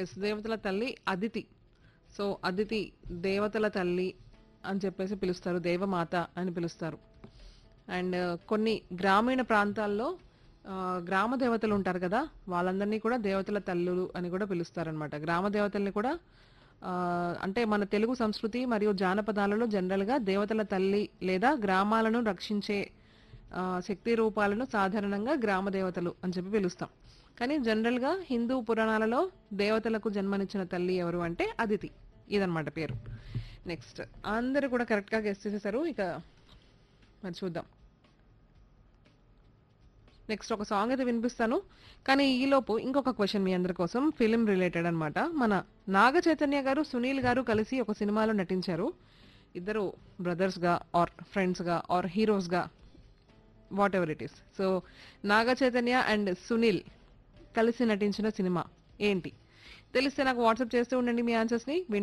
yes దేవతల తల్లి Aditi so Aditi దేవతల తల్లి అని చెప్పేసి పిలుస్తారు దేవమాత అని పిలుస్తారు అండ్ కొన్ని గ్రామీణ ప్రాంతాల్లో ఆ, గ్రామ దేవతలు ఉంటారు కదా వాళ్ళందరినీ కూడా దేవతల తల్లులు అని కూడా పిలుస్తారనమాట గ్రామ దేవతల్ని కూడా ఆ, అంటే మన తెలుగు సంస్కృతి మరియు జానపదాలలో జనరల్గా దేవతల తల్లి లేదా గ్రామాలను రక్షించే ఆ, శక్తి రూపాలను సాధారణంగా గ్రామ దేవతలు అని చెప్పి పిలుస్తాం కానీ జనరల్గా హిందూ పురాణాలలో దేవతలకు జన్మనిచ్చిన తల్లి ఎవరు అంటే అదితి ఇదన్నమాట పేరు నెక్స్ట్ అందరూ కూడా కరెక్ట్గా గెస్ట్ చేసేసారు ఇక మరి చూద్దాం నెక్స్ట్ ఒక సాంగ్ అయితే వినిపిస్తాను కానీ ఈలోపు ఇంకొక క్వశ్చన్ మీ అందరి కోసం ఫిలిం రిలేటెడ్ అన్నమాట మన నాగ చైతన్య గారు సునీల్ గారు కలిసి ఒక సినిమాలో నటించారు ఇద్దరు బ్రదర్స్గా ఆర్ ఫ్రెండ్స్గా ఆర్ హీరోస్గా whatever it is so Naga Chaitanya and Sunil కలిసి నటించిన సినిమా ఏంటి తెలిస్తే నాకు వాట్సాప్ చేస్తూ ఉండండి మీ ఆన్సర్స్ని